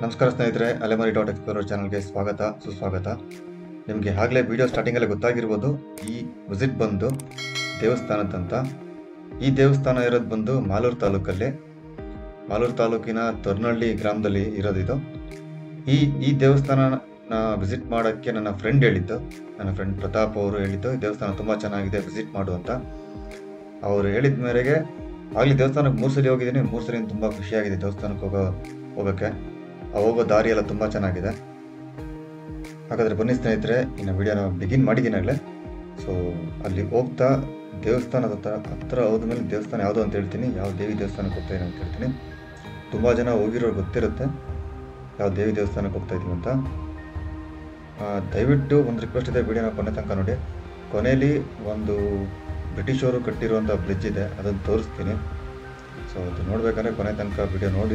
ನಮಸ್ಕಾರ ಸ್ನೇಹಿತರೆ ಅಲೆಮರಿ dot explorer ಚಾನಲ್ಗೆ ಸ್ವಾಗತ ಸುಸ್ವಾಗತ ನಿಮಗೆ ಆಗಲೇ ವಿಡಿಯೋ ಸ್ಟಾರ್ಟಿಂಗಲ್ಲೇ ಗೊತ್ತಾಗಿರ್ಬೋದು ಈ ವಿಸಿಟ್ ಬಂದು ದೇವಸ್ಥಾನದಂತ ಈ ದೇವಸ್ಥಾನ ಇರೋದು ಬಂದು ಮಾಲೂರು ತಾಲೂಕಲ್ಲಿ ಮಾಲೂರು ತಾಲೂಕಿನ ತೊರ್ನಹಳ್ಳಿ ಗ್ರಾಮದಲ್ಲಿ ಇರೋದಿದು ಈ ಈ ದೇವಸ್ಥಾನನ ವಿಸಿಟ್ ಮಾಡೋಕ್ಕೆ ನನ್ನ ಫ್ರೆಂಡ್ ಹೇಳಿದ್ದು ನನ್ನ ಫ್ರೆಂಡ್ ಪ್ರತಾಪ್ ಅವರು ಹೇಳಿದ್ದು ಈ ದೇವಸ್ಥಾನ ತುಂಬ ಚೆನ್ನಾಗಿದೆ ವಿಸಿಟ್ ಮಾಡು ಅಂತ ಅವರು ಹೇಳಿದ ಮೇರೆಗೆ ಆಗಲಿ ದೇವಸ್ಥಾನಕ್ಕೆ ಮೂರು ಸಲ ಹೋಗಿದ್ದೀನಿ ಮೂರು ಸಲ ತುಂಬ ಖುಷಿಯಾಗಿದೆ ದೇವಸ್ಥಾನಕ್ಕೆ ಹೋಗೋ ಹೋಗೋಕ್ಕೆ ಆ ಹೋಗೋ ದಾರಿ ಎಲ್ಲ ತುಂಬ ಚೆನ್ನಾಗಿದೆ ಹಾಗಾದರೆ ಬನ್ನಿ ಸ್ನೇಹಿತರೆ ಇನ್ನು ವಿಡಿಯೋನ ಬಿಗಿನ್ ಮಾಡಿದ್ದೀನಾಗಲೇ ಸೊ ಅಲ್ಲಿ ಹೋಗ್ತಾ ದೇವಸ್ಥಾನದ ಹತ್ರ ಹತ್ರ ಹೋದ್ಮೇಲೆ ದೇವಸ್ಥಾನ ಯಾವುದು ಅಂತ ಹೇಳ್ತೀನಿ ಯಾವ ದೇವಿ ದೇವಸ್ಥಾನಕ್ಕೆ ಹೋಗ್ತಾ ಇದ್ದೀನಿ ಅಂತ ಹೇಳ್ತೀನಿ ತುಂಬ ಜನ ಹೋಗಿರೋರು ಗೊತ್ತಿರುತ್ತೆ ಯಾವ ದೇವಿ ದೇವಸ್ಥಾನಕ್ಕೆ ಹೋಗ್ತಾ ಇದ್ದೀವಿ ಅಂತ ಆ, ದಯವಿಟ್ಟು ಒಂದು ರಿಕ್ವೆಸ್ಟ್ ಇದೆ ವಿಡಿಯೋನ ಕೊನೆ ತನಕ ನೋಡಿ ಕೊನೆಯಲ್ಲಿ ಒಂದು ಬ್ರಿಟಿಷರು ಕಟ್ಟಿರುವಂಥ ಬ್ರಿಡ್ಜ್ ಇದೆ ಅದನ್ನು ತೋರಿಸ್ತೀನಿ ಸೊ ಅದು ನೋಡ್ಬೇಕಂದ್ರೆ ಕೊನೆ ತನಕ ವಿಡಿಯೋ ನೋಡಿ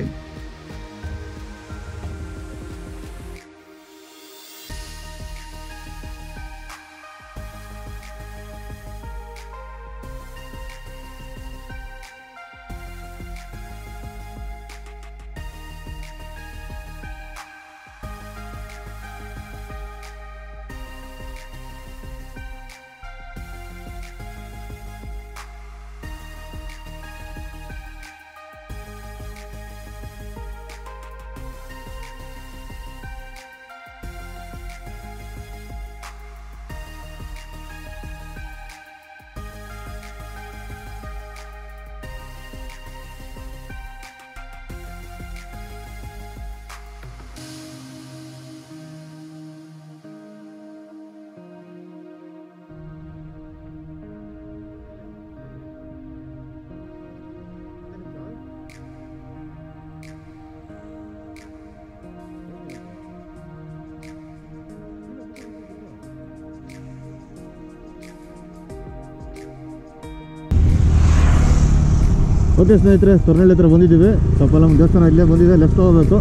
ಓಕೆ ಸ್ನೇಹಿತರೆ ತೊರ್ನಳ್ಳಿ ಹತ್ರ ಬಂದಿದ್ದೀವಿ ಸ್ವಲ್ಪ ನಮ್ಮ ದೇವಸ್ಥಾನ ಇಲ್ಲೇ ಬಂದಿದೆ ಲೆಫ್ಟ್ ಹೋಗ್ಬೇಕು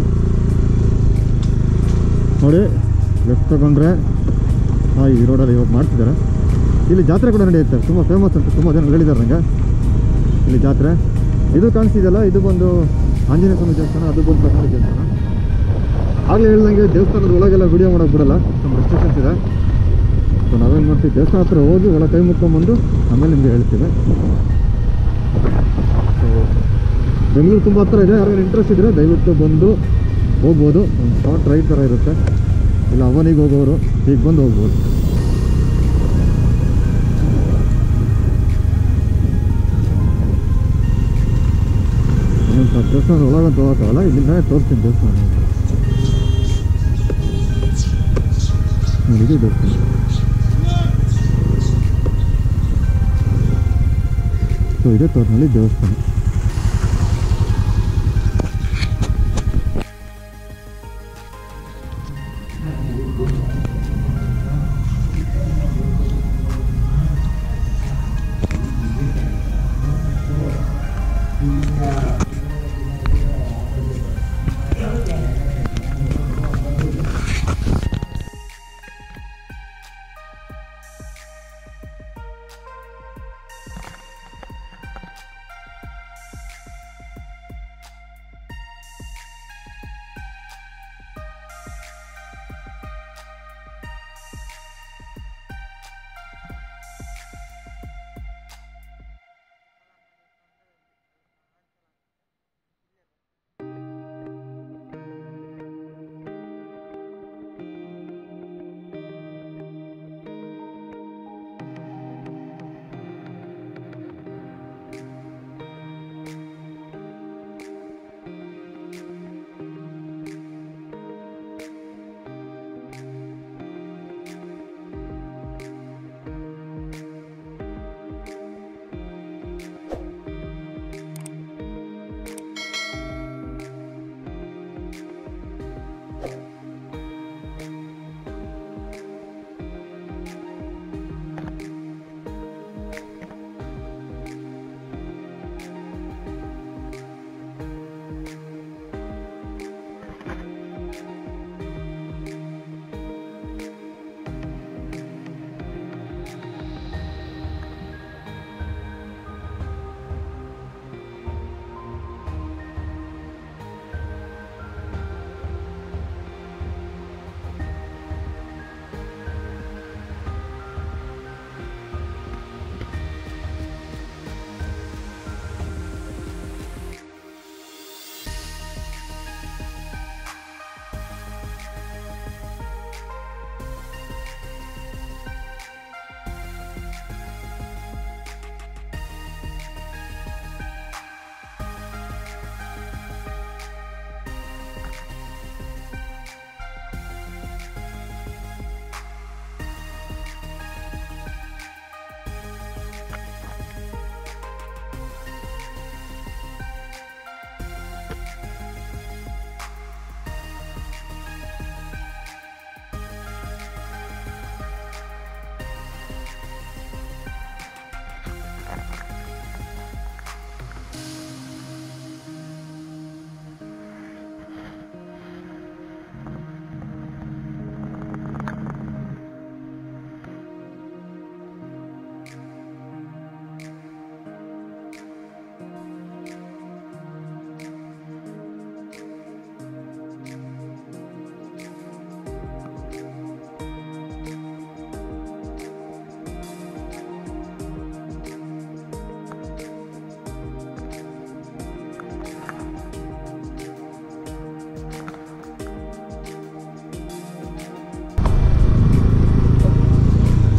ನೋಡಿ ಲೆಫ್ಟ್ ತಗೊಂಡ್ರೆ ಹಾಂ ಈ ರೋಡಲ್ಲಿ ಇವಾಗ ಮಾಡ್ತಿದ್ದಾರೆ ಇಲ್ಲಿ ಜಾತ್ರೆ ಕೂಡ ನಡೆಯುತ್ತೆ ತುಂಬ ಫೇಮಸ್ ಅಂತ ತುಂಬ ಜನ ಹೇಳಿದ್ದಾರೆ ನನಗೆ ಇಲ್ಲಿ ಜಾತ್ರೆ ಇದು ಕಾಣಿಸ್ತಿದೆಯಲ್ಲ ಇದು ಬಂದು ಆಂಜನೇಯ ಸ್ವಾಮಿ ದೇವಸ್ಥಾನ ಅದು ಬಂದು ತೊರ್ನಳ್ಳಿ ದೇವಸ್ಥಾನ ಆಗಲೇ ಹೇಳ್ದಂಗೆ ದೇವಸ್ಥಾನದ ಒಳಗೆಲ್ಲ ವಿಡಿಯೋ ಮಾಡೋಕೆ ಬಿಡಲ್ಲ ತುಂಬ ರೆಸ್ಟ್ರಿಕ್ಷನ್ಸ್ ಇದೆ ಸೊ ನಾವೇನು ಮಾಡ್ತೀವಿ ದೇವಸ್ಥಾನ ಹತ್ರ ಹೋಗಿ ಒಳಗೆ ಕೈ ಮುಟ್ಕೊಂಬಂದು ಆಮೇಲೆ ನಿಮಗೆ ಹೇಳ್ತೀವಿ ಸೊ ಬೆಂಗಳೂರು ತುಂಬ ಹತ್ರ ಇದೆ ಯಾರಿಗಾರು ಇಂಟ್ರೆಸ್ಟ್ ಇದ್ದರೆ ದಯವಿಟ್ಟು ಬಂದು ಹೋಗ್ಬೋದು ಒಂದು ಶಾರ್ಟ್ ರೈಡ್ ಥರ ಇರುತ್ತೆ ಇಲ್ಲ ಅವನಿಗೆ ಹೋಗೋರು ಈಗ ಬಂದು ಹೋಗ್ಬೋದು ಇನ್ನೊಂದು ಸ್ವಲ್ಪ ದೇವಸ್ಥಾನ ಒಳಗಂತ ಹೋಗೋಕ್ಕಾಗಲ್ಲ ಇಲ್ಲಿಂದ ತೋರಿಸ್ತೀನಿ ದೇವಸ್ಥಾನ ನೋಡಿ ಇದು ದೇವಸ್ಥಾನ ಸೊ ಇದೆ ತೋರ್ನಲ್ಲಿ ದೇವಸ್ಥಾನ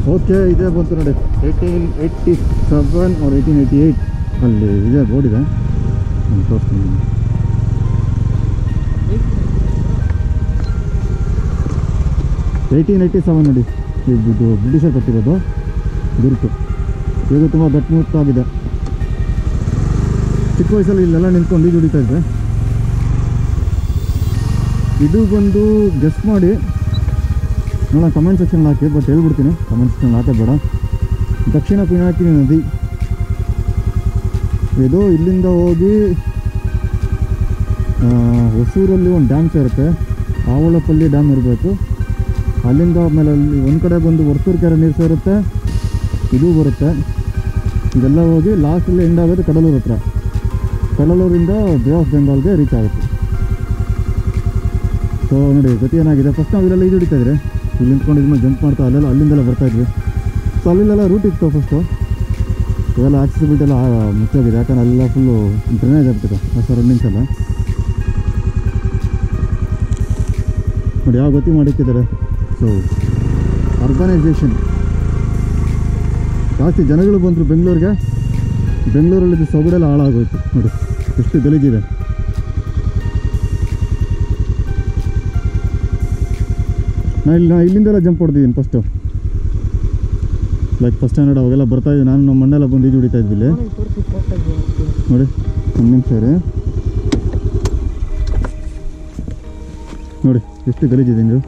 ಓಕೆ ಇದೇ ಬಂತು ನೋಡಿ ಏಯ್ಟೀನ್ ಏಯ್ಟಿ ಸೆವೆನ್ ಅವ್ರ ಏಯ್ಟೀನ್ ಏಯ್ಟಿ ಏಯ್ಟ್ ಅಲ್ಲಿ ಇದೆ ಬೋರ್ಡ್ ಇದೆ ನಾನು ತೋರಿಸ್ತೀನಿ ಏಯ್ಟೀನ್ ಏಯ್ಟಿ ಸೆವೆನ್ ನೋಡಿ ಇದು ಬ್ರಿಟಿಷರ್ ಕಟ್ಟಿರೋದು ಗುರುತು ಇದು ತುಂಬ ಗಟ್ಟಿಮುಟ್ಟಾಗಿದೆ ಚಿಕ್ಕ ವಯಸ್ಸಲ್ಲಿ ಇಲ್ಲೆಲ್ಲ ನಿಂತ್ಕೊಂಡು ಈಜು ಹೊಡಿತಾ ಇದ್ದೆ ಇದು ಬಂದು ಗೆಸ್ಟ್ ಮಾಡಿ ನೋಡೋಣ ಕಮೆಂಟ್ ಸೆಕ್ಷನ್ ಹಾಕಿ ಬಟ್ ಹೇಳ್ಬಿಡ್ತೀನಿ ಕಮೆಂಟ್ ಸೆಕ್ಷನ್ ಹಾಕೋದು ಬೇಡ ದಕ್ಷಿಣ ಪಿನಾಕಿನಿ ನದಿ ಇದು ಇಲ್ಲಿಂದ ಹೋಗಿ ಆ, ಹೊಸೂರಲ್ಲಿ ಒಂದು ಡ್ಯಾಮ್ ಸೇರುತ್ತೆ ಆವಳಪಲ್ಲಿ ಡ್ಯಾಮ್ ಇರಬೇಕು ಅಲ್ಲಿಂದ ಆಮೇಲೆ ಅಲ್ಲಿ ಒಂದು ಕಡೆ ಬಂದು ವರ್ತೂರು ಕೆರೆ ನೀರು ಸೇರುತ್ತೆ ಇದು ಬರುತ್ತೆ ಇದೆಲ್ಲ ಹೋಗಿ ಲಾಸ್ಟಲ್ಲಿ ಎಂಡ್ ಆಗೋದು ಕಡಲೂರು ಹತ್ರ ಕಡಲೂರಿಂದ ಬೇ ಆಫ್ ಬೆಂಗಾಲ್ಗೆ ರೀಚ್ ಆಗುತ್ತೆ ಸೊ ನೋಡಿ ಗತಿ ಏನಾಗಿದೆ ಫಸ್ಟ್ ನಾವು ಇಲ್ಲೆಲ್ಲ ಈಜು ಹೊಡಿತಾ ಇದ್ರೆ ಇಲ್ಲಿ ನಿಂತ್ಕೊಂಡು ಇದನ್ನ ಜಂಪ್ ಮಾಡ್ತಾ ಅಲ್ಲೆಲ್ಲ ಅಲ್ಲಿಂದೆಲ್ಲ ಬರ್ತಾ ಇದ್ವಿ ಸೊ ಅಲ್ಲಿಂದೆಲ್ಲ ರೂಟ್ ಇತ್ತು ಫಸ್ಟು ಇವೆಲ್ಲ ಆಕ್ಸಿಬಿಲಿಟಿ ಎಲ್ಲ ಆ- ಮುಚ್ಚೋಗಿದೆ ಯಾಕಂದ್ರೆ ಅಲ್ಲೆಲ್ಲ ಫುಲ್ಲು ಡ್ರೈನೇಜ್ ಆಗ್ಬಿಟ್ಟಿದೆ ಹೊಸ ರನ್ನಿಂಗ್ಸ್ ಎಲ್ಲ ನೋಡಿ ಯಾವ ಗತಿ ಮಾಡಿಕ್ಕಿದ್ದಾರೆ ಸೊ ಅರ್ಬನೈಸೇಷನ್ ಜಾಸ್ತಿ ಜನಗಳು ಬಂದರು ಬೆಂಗಳೂರಿಗೆ ಬೆಂಗಳೂರಲ್ಲಿ ಸೊಗಡೆಲ್ಲ ಹಾಳಾಗೋಯ್ತು ನೋಡಿ ಎಷ್ಟು ಗಲೀಜಿದೆ ನಾ ಇಲ್ಲಿ ನಾ ಇಲ್ಲಿಂದೆಲ್ಲ ಜಂಪ್ ಹೊಡೆದಿದ್ದೀನಿ ಫಸ್ಟು ಲೈಕ್ ಫಸ್ಟ್ ಸ್ಟ್ಯಾಂಡರ್ಡ್ ಅವಾಗೆಲ್ಲ ಬರ್ತಾ ಇದ್ವಿ ನಾನು ನಮ್ಮ ಮಣ್ಣೆಲ್ಲ ಬಂದು ಈಜು ಹೊಡಿತಾ ಇದ್ವಿ ಇಲ್ಲಿ ನೋಡಿ ಒಂದು ನಿಮಿಷ ರೀ ನೋಡಿ ಎಷ್ಟು ಗಲೀಜಿದೆ ನೀವು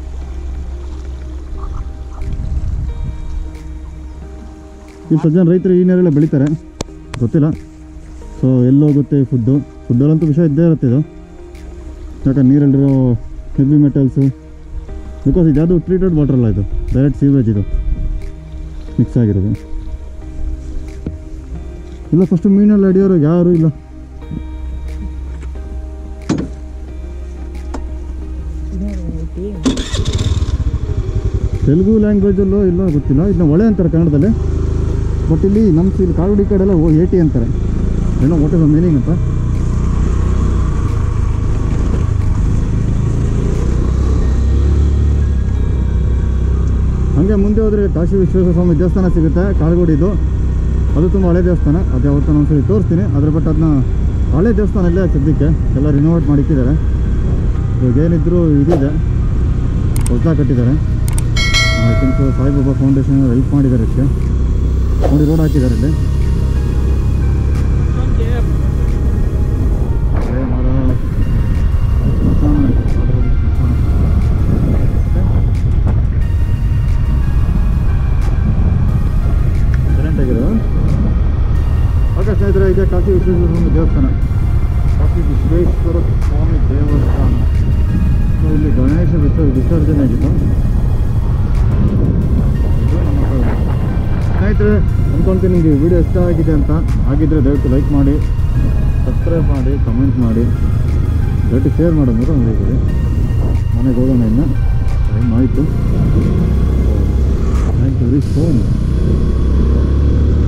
ಇಲ್ಲಿ ಸ್ವಲ್ಪ ಜನ ರೈತರು ಈ ನೀರೆಲ್ಲ ಬೆಳಿತಾರೆ ಗೊತ್ತಿಲ್ಲ ಸೊ ಎಲ್ಲೋಗುತ್ತೆ ಫುಡ್ಡು ಫುಡ್ಡಲ್ಲಂತೂ ವಿಷಯ ಇದ್ದೇ ಇರುತ್ತೆ ಇದು ಯಾಕಂದ್ರೆ ನೀರಲ್ಲಿರೋ ಹೆವಿ ಮೆಟಲ್ಸು ಬಿಕಾಸ್ ಇದು ಯಾವುದು ಟ್ರೀಟೆಡ್ ವಾಟರ್ ಅಲ್ಲ ಇದು ಡೈರೆಕ್ಟ್ ಸೀವೇಜ್ ಇದು ಮಿಕ್ಸ್ ಆಗಿರೋದು ಇಲ್ಲ ಫಸ್ಟು ಮೀನೆಲ್ಲ ಹಿಡಿಯೋರು ಯಾರು ಇಲ್ಲ ತೆಲುಗು ಲ್ಯಾಂಗ್ವೇಜಲ್ಲೋ ಇಲ್ಲ ಗೊತ್ತಿಲ್ಲ ಇದನ್ನ ಒಳೆ ಅಂತಾರೆ ಕನ್ನಡದಲ್ಲಿ ಬಟ್ ಇಲ್ಲಿ ನಮ್ಮ ಇಲ್ಲಿ ಕಾಡುಡಿ ಕಡೆಲ್ಲ ಓ ಏಟಿ ಅಂತಾರೆ ಏನೋ ವಾಟ್ ಇಸ್ ಮೀನಿಂಗ್ ಅಂತ ಹಾಗೆ ಮುಂದೆ ಹೋದರೆ ಕಾಶಿ ವಿಶ್ವೇಶ್ವರ ಸ್ವಾಮಿ ದೇವಸ್ಥಾನ ಸಿಗುತ್ತೆ ಕಾಳುಗೋಡಿದು ಅದು ತುಂಬ ಹಳೆ ದೇವಸ್ಥಾನ ಅದು ಯಾವತ್ತೂ ಒಂದ್ಸರಿ ತೋರಿಸ್ತೀನಿ ಅದ್ರ ಬಟ್ ಅದನ್ನ ಹಳೆ ದೇವಸ್ಥಾನ ಇಲ್ಲೇ ಸದ್ಯಕ್ಕೆ ಎಲ್ಲ ರಿನೋವೇಟ್ ಮಾಡಿಕ್ಕಿದ್ದಾರೆ ಇವಾಗ ಏನಿದ್ರು ಇದಿದೆ ಹೊಸದಾಗಿ ಕಟ್ಟಿದ್ದಾರೆ I think Saibaba foundation help ಮಾಡಿದ್ದಾರೆ ಇದಕ್ಕೆ ನೋಡಿ ರೋಡ್ ಹಾಕಿದ್ದಾರೆ ಇಲ್ಲಿ ಹಳೆ ಮರ, ಸ್ಮಶಾನ, ಕಾಡುಗೋಡಿ ಸ್ಮಶಾನ. ಕರೆಂಟ್ ಆಗಿರೋ ಓಕೆ ಸ್ನೇಹಿತರೆ ಇದೆ ಕಾಶಿ ವಿಶ್ವೇಶ್ವರ ಸ್ವಾಮಿ ದೇವಸ್ಥಾನ ಕಾಶಿ ವಿಶ್ವೇಶ್ವರ ಸ್ವಾಮಿ ದೇವಸ್ಥಾನ ಸೊ ಇಲ್ಲಿ ಗಣೇಶ ವಿಸ ವಿಸರ್ಜನೆ ಆಗಿತ್ತು ಇದು ನಮ್ಮ ಕಡೆ. ಸ್ನೇಹಿತರೆ ಅಂದ್ಕೊಂತೀನಿ ನಿಮಗೆ ವಿಡಿಯೋ ಇಷ್ಟ ಆಗಿದೆ ಅಂತ ಆಗಿದ್ದರೆ ದಯವಿಟ್ಟು ಲೈಕ್ ಮಾಡಿ ಸಬ್ಸ್ಕ್ರೈಬ್ ಮಾಡಿ ಕಮೆಂಟ್ ಮಾಡಿ ದಯವಿಟ್ಟು ಶೇರ್ ಮಾಡೋದು ಒಂದು ಹೇಗಿದೆ ಮನೆಗೆ ಹೋಗೋಣ ಇನ್ನು ಟೈಮ್ ಆಯಿತು thank you very so much